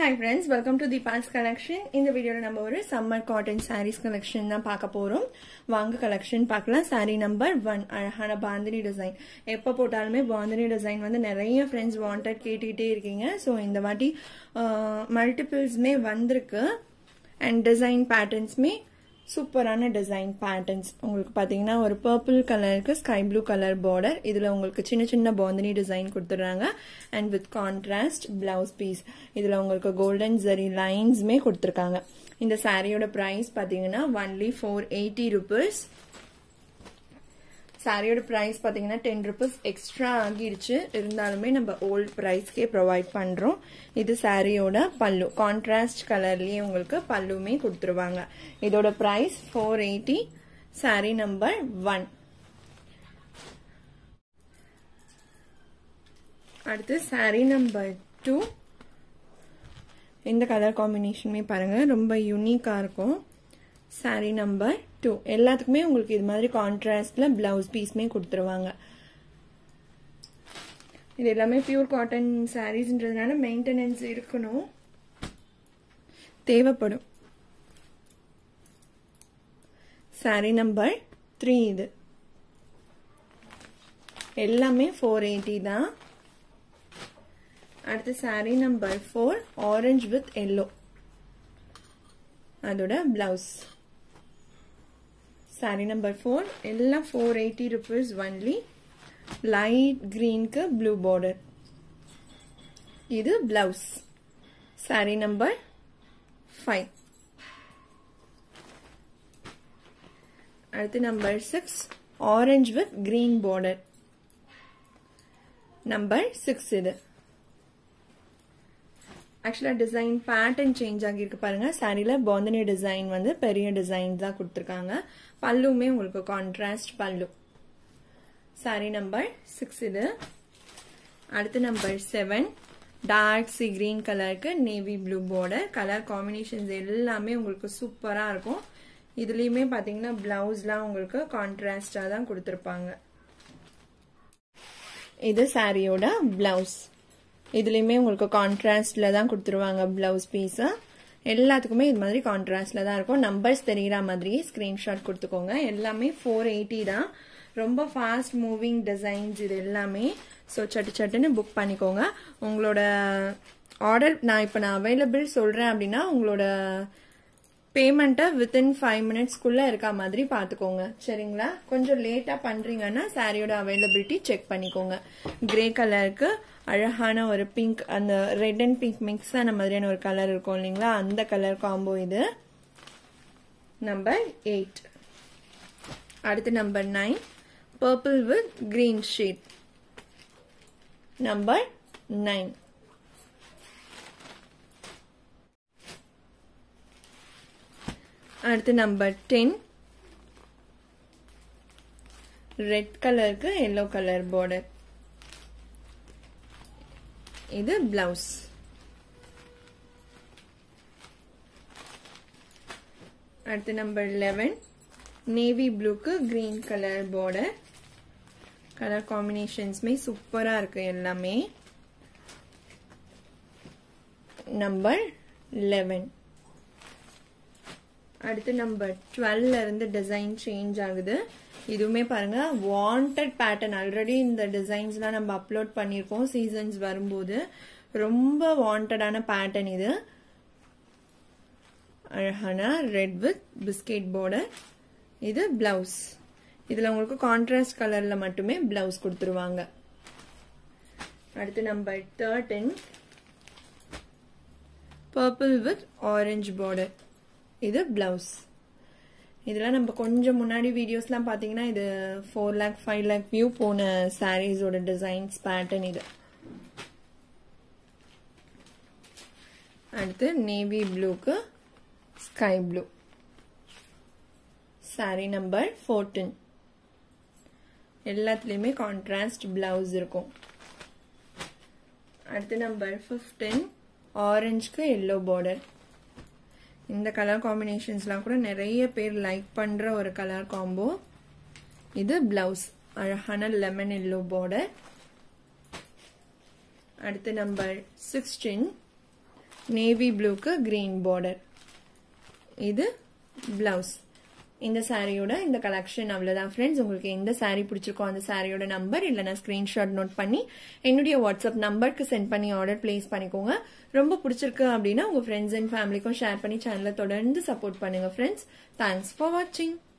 hi friends welcome to the boss collection இந்த வீடியோவில் நம்ம ஒரு சம்மர் காட்டன் சாரீஸ் கலெக்ஷன் தான் பார்க்க போகிறோம் வாங்க கலெக்ஷன் பார்க்கலாம் சாரீ நம்பர் ஒன் அழகான பாந்தினி டிசைன் எப்போ போட்டாலுமே பாந்தினி டிசைன் வந்து நிறைய ஃப்ரெண்ட்ஸ் வாண்டட் கேட்டுக்கிட்டே இருக்கீங்க ஸோ இந்த வாட்டி மல்டிபிள்ஸ்மே வந்திருக்கு அண்ட் டிசைன் பேட்டர்ன்ஸ்மே சூப்பரான டிசைன் பேட்டர்ன்ஸ் உங்களுக்கு பார்த்தீங்கன்னா ஒரு பர்பிள் கலருக்கு ஸ்கை ப்ளூ கலர் பார்டர் இதில் உங்களுக்கு சின்ன சின்ன பாந்தினி டிசைன் கொடுத்துட்றாங்க and with contrast blouse piece இதில் உங்களுக்கு கோல்டன் ஜரி லைன்ஸுமே கொடுத்துருக்காங்க இந்த சாரியோட ப்ரைஸ் பார்த்தீங்கன்னா ஒன்லி ஃபோர் எயிட்டி ருபீஸ் சாரியோட ப்ரைஸ் பார்த்தீங்கன்னா டென் ருபீஸ் எக்ஸ்ட்ரா ஆகிடுச்சு இருந்தாலுமே நம்ம ஓல்ட் ப்ரைஸ்க்கே ப்ரொவைட் பண்ணுறோம் இது சாரியோட பல்லு கான்ட்ராஸ்ட் கலர்லேயே உங்களுக்கு பல்லுமே கொடுத்துருவாங்க இதோட price four eighty sari number one அடுத்து சாரி நம்பர் டூ இந்த கலர் காம்பினேஷனுமே பாருங்கள் ரொம்ப யூனிக்காக இருக்கும் சாரி நம்பர் டூ எல்லாத்துக்குமே உங்களுக்கு இது மாதிரி கான்ட்ராஸ்ட்ல பிளவுஸ் பீஸ்மே கொடுத்துருவாங்க இது எல்லாமே பியூர் காட்டன் சாரீஸ்ன்றதுனால மெயின்டெனன்ஸ் இருக்கணும் தேவைப்படும் சாரி நம்பர் த்ரீ இது எல்லாமே ஃபோர் எயிட்டி தான் அடுத்து sari number four orange with yellow அதோட பிளவுஸ் சாரி நம்பர் ஃபோர் எல்லாம் four eighty rupees only light க்ரீனுக்கு ப்ளூ பார்டர் இது பிளவுஸ் சாரி நம்பர் ஃபைவ் அடுத்து number six orange with green border number six இது ஆக்சுவலாக design pattern change ஆகியிருக்கு பாருங்க சாரியில் பாந்தனி டிசைன் வந்து பெரிய டிசைன் தான் கொடுத்துருக்காங்க பல்லுமே உங்களுக்கு கான்ட்ராஸ்ட் பல்லு சாரி நம்பர் சிக்ஸ் இது அடுத்து number seven dark sea green கலருக்கு navy blue border colour combinations எல்லாமே உங்களுக்கு சூப்பராக இருக்கும் இதுலேயுமே பார்த்தீங்கன்னா பிளவுஸ்லாம் உங்களுக்கு கான்ட்ராஸ்டாக தான் கொடுத்துருப்பாங்க இது சாரியோட பிளவுஸ் இதுலேயுமே உங்களுக்கு கான்ட்ராஸ்டில் தான் கொடுத்துருவாங்க ப்ளவுஸ் பீஸை எல்லாத்துக்குமே இது மாதிரி கான்ட்ராஸ்டில் தான் இருக்கும் நம்பர்ஸ் தெரிகிற மாதிரியே ஸ்க்ரீன்ஷாட் கொடுத்துக்கோங்க எல்லாமே ஃபோர் எயிட்டி தான் ரொம்ப ஃபாஸ்ட் மூவிங் டிசைன்ஸ் இது எல்லாமே ஸோ சட்டு சட்டுன்னு புக் பண்ணிக்கோங்க உங்களோட ஆர்டர் நான் இப்போ நான் அவைலபிள் சொல்கிறேன் அப்படின்னா உங்களோட பேமெண்ட்டை வித்தின் ஃபைவ் மினிட்ஸ்க்குள்ளே இருக்க மாதிரி பார்த்துக்கோங்க சரிங்களா கொஞ்சம் லேட்டாக பண்ணுறீங்கன்னா சாரியோட அவைலபிலிட்டி செக் பண்ணிக்கோங்க கிரே கலருக்கு அழகான ஒரு பிங்க் அந்த ரெட் அண்ட் பிங்க் மிக்ஸ் ஆன மாதிரியான ஒரு கலர் இருக்கும் இல்லைங்களா அந்த கலர் காம்போ இது நம்பர் எயிட் அடுத்து number nine purple with green shade number nine அடுத்து நம்பர் டென் ரெட் கலருக்கு எல்லோ கலர் பார்டர் இது பிளவுஸ் அடுத்து நம்பர் லெவன் நேவி ப்ளூக்கு கிரீன் கலர் பார்டர் கலர் காம்பினேஷன்ஸ்மே சூப்பராக இருக்கு எல்லாமே நம்பர் லெவன் அடுத்து நம்பர் டுவெல்ல இருந்து டிசைன் சேஞ்ச் ஆகுது இதுவுமே பாருங்க வாண்டட் பேட்டர்ன் ஆல்ரெடி இந்த டிசைன்ஸ்லாம் நம்ம அப்லோட் பண்ணியிருக்கோம் சீசன்ஸ் வரும்போது ரொம்ப வாண்டடான பேட்டர்ன் இது அழகான ரெட் வித் பிஸ்கெட் பார்டர் இது பிளவுஸ் இதில் உங்களுக்கு கான்ட்ராஸ்ட் கலரில் மட்டுமே பிளவுஸ் கொடுத்துருவாங்க அடுத்து number thirteen purple with orange border இது பிளவுஸ் இதெல்லாம் நம்ம கொஞ்சம் முன்னாடி வீடியோஸ்லாம் பார்த்தீங்கன்னா இது four lakh five lakh view போன சாரீஸோட டிசைன்ஸ் பேட்டர்ன் இது அடுத்து நேவி ப்ளூக்கு sky blue sari number fourteen எல்லாத்துலேயுமே கான்ட்ராஸ்ட் பிளவுஸ் இருக்கும் அடுத்து நம்பர் ஃபிஃப்டீன் ஆரஞ்சுக்கு எல்லோ பார்டர் இந்த கலர் காம்பினேஷன்ஸ்லாம் கூட நிறைய பேர் லைக் பண்ணுற ஒரு கலர் காம்போ இது பிளவுஸ் அழகான லெமன் எல்லோ பார்டர் அடுத்து நம்பர் சிக்ஸ்டீன் நேவி ப்ளூக்கு கிரீன் பார்டர் இது பிளவுஸ் இந்த சாரியோட இந்த கலெக்ஷன் அவ்வளோதான் ஃப்ரெண்ட்ஸ் உங்களுக்கு எந்த சாரீ பிடிச்சிருக்கோ அந்த சாரியோட நம்பர் இல்லைனா ஸ்க்ரீன்ஷாட் நோட் பண்ணி என்னுடைய வாட்ஸ்அப் நம்பருக்கு சென்ட் பண்ணி ஆர்டர் பிளேஸ் பண்ணிக்கோங்க ரொம்ப பிடிச்சிருக்கு அப்படின்னா உங்கள் ஃப்ரெண்ட்ஸ் அண்ட் ஃபேமிலிக்கும் ஷேர் பண்ணி சேனலை தொடர்ந்து சப்போர்ட் பண்ணுங்க ஃப்ரெண்ட்ஸ் தேங்க்ஸ் ஃபார் வாட்சிங்